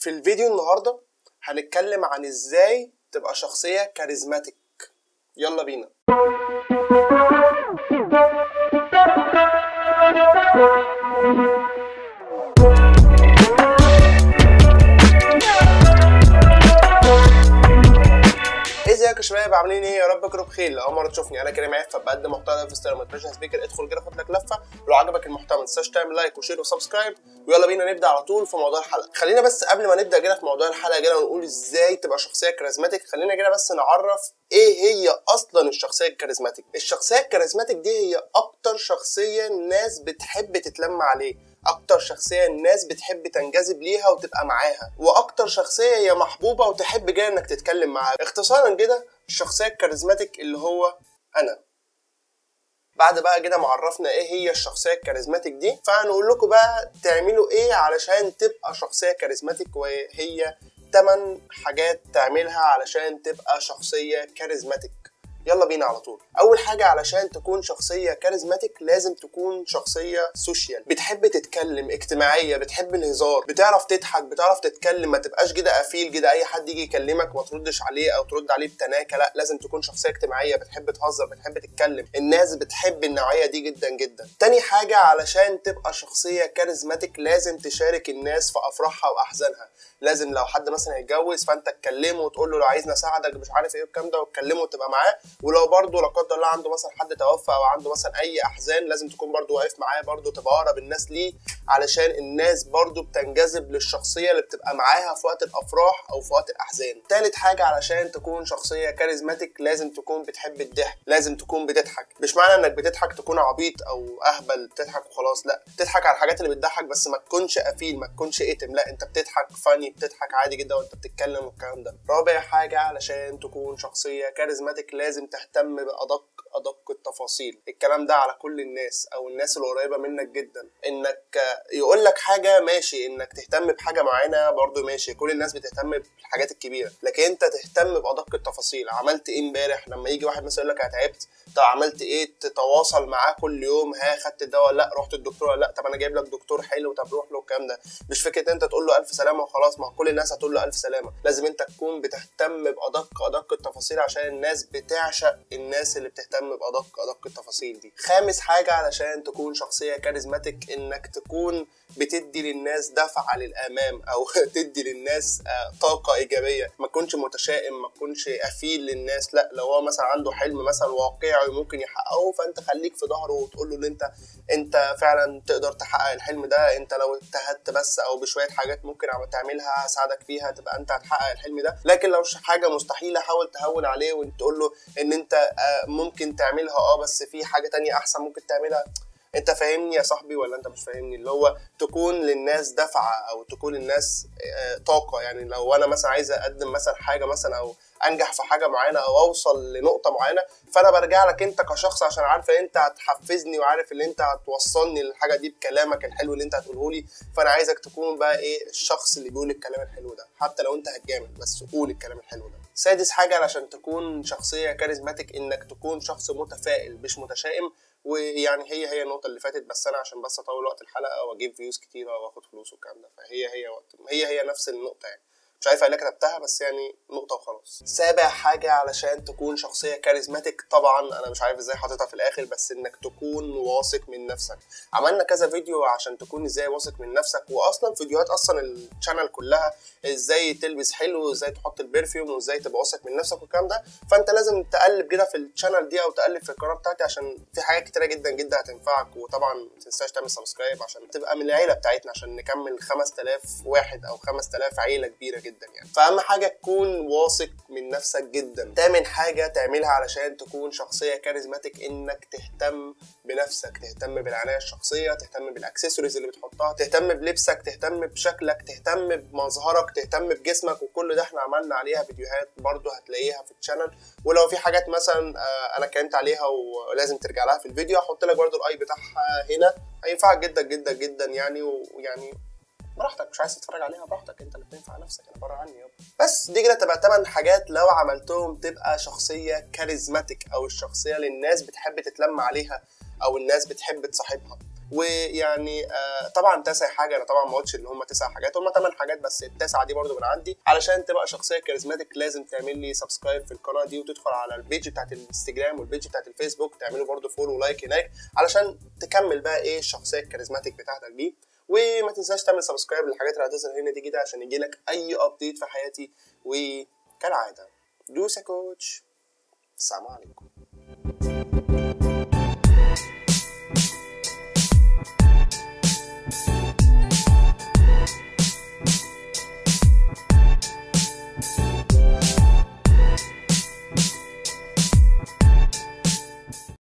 في الفيديو النهارده هنتكلم عن ازاي تبقى شخصية كاريزماتيك يلا بينا ازيك يا شباب عاملين ايه يا رب تكونوا بخير لو اول مره تشوفني انا كريم عفه بقدم محتوى في ستايل موتيفيشن سبيكر ادخل كده خد لك لفه ولو عجبك المحتوى ما تنساش تعمل لايك وشير وسبسكرايب ويلا بينا نبدا على طول في موضوع الحلقه خلينا بس قبل ما نبدا كده في موضوع الحلقه كده ونقول ازاي تبقى شخصيه كاريزماتيك خلينا كده بس نعرف ايه هي اصلا الشخصيه الكاريزماتيك الشخصيه الكاريزماتيك دي هي اكتر شخصيه الناس بتحب تتلم عليه اكتر شخصيه الناس بتحب تنجذب ليها وتبقى معاها واكتر شخصيه هي محبوبه وتحب جدا انك تتكلم معاها اختصارا كده الشخصيه الكاريزماتيك اللي هو انا بعد بقى كده ما عرفنا ايه هي الشخصيه الكاريزماتيك دي فهنقول لكم بقى تعملوا ايه علشان تبقى شخصيه كاريزماتيك وهي 8 حاجات تعملها علشان تبقى شخصيه كاريزماتيك يلا بينا على طول اول حاجه علشان تكون شخصيه كاريزماتيك لازم تكون شخصيه سوشيال بتحب تتكلم اجتماعيه بتحب الهزار بتعرف تضحك بتعرف تتكلم ما تبقاش كده قفيل كده اي حد يجي يكلمك ما تردش عليه او ترد عليه بتناكه لا لازم تكون شخصيه اجتماعيه بتحب تهزر بتحب تتكلم الناس بتحب النوعيه دي جدا جدا تاني حاجه علشان تبقى شخصيه كاريزماتيك لازم تشارك الناس في افراحها واحزانها لازم لو حد مثلا يتجوز فانت تكلمه وتقول له لو عايزني اساعدك مش عارف ايه والكلام ده وتكلمه وتبقى معاه ولو برضه لا قدر الله عنده مثلا حد توفى او عنده مثلا اي احزان لازم تكون برضه واقف معاه برضه تبقى اقرب الناس ليه علشان الناس برضه بتنجذب للشخصيه اللي بتبقى معاها في وقت الافراح او في وقت الاحزان تالت حاجه علشان تكون شخصيه كاريزماتيك لازم تكون بتحب الضحك لازم تكون بتضحك مش معنى انك بتضحك تكون عبيط او اهبل بتضحك وخلاص لا تضحك على الحاجات اللي بتضحك بس ما تكونش قفيل ما تكونش اتم لا انت بتضحك فاني بتضحك عادي جدا وانت بتتكلم والكلام ده رابع حاجه علشان تكون شخصيه كاريزماتيك لازم تهتم بادق ادق التفاصيل الكلام ده على كل الناس او الناس اللي قريبه منك جدا انك يقول لك حاجه ماشي انك تهتم بحاجه معينه برضو ماشي كل الناس بتهتم بالحاجات الكبيره لكن انت تهتم بادق التفاصيل عملت ايه امبارح لما يجي واحد مثلا يقول لك انا تعبت طب عملت ايه تتواصل معاه كل يوم ها خدت الدواء لا رحت الدكتور ولا لا طب انا جايب لك دكتور حلو طب روح له الكلام ده مش فكره انت تقول له الف سلامه وخلاص ما كل الناس هتقول له الف سلامه لازم انت تكون بتهتم بادق ادق التفاصيل عشان الناس بتعشق الناس اللي بتهتم بادق ادق التفاصيل دي خامس حاجه علشان تكون شخصيه كاريزماتيك انك تكون بتدي للناس دفعه للامام او تدي للناس طاقه ايجابيه ما تكونش متشائم ما تكونش قفيل للناس لا لو هو مثلا عنده حلم مثلا واقعي ممكن يحققه فانت خليك في ظهره وتقول له ان انت انت فعلا تقدر تحقق الحلم ده انت لو اجتهدت بس او بشويه حاجات ممكن عم تعملها هساعدك فيها تبقى انت هتحقق الحلم ده لكن لو حاجه مستحيله حاول تهون عليه وانت تقول له ان انت ممكن تعملها اه بس في حاجه تانية احسن ممكن تعملها انت فاهمني يا صاحبي ولا انت مش فاهمني اللي هو تكون للناس دفعه او تكون للناس طاقه يعني لو انا مثلا عايز اقدم مثلا حاجه مثلا او انجح في حاجه معينه او اوصل لنقطه معينه فانا برجع لك انت كشخص عشان عارف ان انت هتحفزني وعارف ان انت هتوصلني للحاجه دي بكلامك الحلو اللي انت هتقوله لي فانا عايزك تكون بقى ايه الشخص اللي بيقول الكلام الحلو ده حتى لو انت هتجامل بس قول الكلام الحلو ده سادس حاجه علشان تكون شخصيه كاريزماتيك انك تكون شخص متفائل مش متشائم ويعني هي هي النقطه اللي فاتت بس انا عشان بس اطول وقت الحلقه واجيب فيوز كتيره واخد فلوس والكلام ده فهي هي وقت هي هي نفس النقطه يعني مش عارف اللي كتبتها بس يعني نقطة وخلاص. سابع حاجة علشان تكون شخصية كاريزماتيك طبعا أنا مش عارف ازاي حاططها في الآخر بس إنك تكون واثق من نفسك. عملنا كذا فيديو عشان تكون ازاي واثق من نفسك وأصلا فيديوهات أصلا الشانل كلها ازاي تلبس حلو وازاي تحط البرفيوم وازاي تبقى واثق من نفسك والكلام ده فأنت لازم تقلب كده في الشانل دي أو تقلب في القناة بتاعتي عشان في حاجات كتيرة جدا جدا هتنفعك وطبعا ما تنساش تعمل سبسكرايب عشان تبقى من العيلة بتاعتنا عشان نكمل 5000 واحد أو 5000 عيلة كبيرة جدا يعني. فأهم حاجة تكون واثق من نفسك جدا تامن حاجة تعملها علشان تكون شخصية كاريزماتيك انك تهتم بنفسك تهتم بالعناية الشخصية تهتم بالاكسسوارز اللي بتحطها تهتم بلبسك تهتم بشكلك تهتم بمظهرك تهتم بجسمك وكل ده احنا عملنا عليها فيديوهات برضو هتلاقيها في الشانل ولو في حاجات مثلا انا اتكلمت عليها ولازم ترجع لها في الفيديو هحط لك برضو الاي بتاعها هنا هينفعك جدا جدا جدا يعني ويعني براحتك مش عايز تتفرج عليها براحتك انت اللي بتنفع نفسك انا بره عني يابا بس دي كده تبقى 8 حاجات لو عملتهم تبقى شخصيه كاريزماتيك او الشخصيه اللي الناس بتحب تتلم عليها او الناس بتحب تصاحبها ويعني آه طبعا تسع حاجه انا طبعا ما قلتش اللي هم تسع حاجات هم ثمان حاجات بس التسعه دي برضو من عندي علشان تبقى شخصيه كاريزماتيك لازم تعمل لي سبسكرايب في القناه دي وتدخل على البيج بتاعت الانستجرام والبيج بتاعت الفيسبوك تعملوا برضو فولو ولايك هناك علشان تكمل بقى ايه الشخصيه الكاريزماتيك بتاعتك دي وما تنساش تعمل سبسكرايب للحاجات اللي هتظهر هنا دي كده عشان يجيلك اي ابديت في حياتي وكالعاده دوس يا كوتش السلام عليكم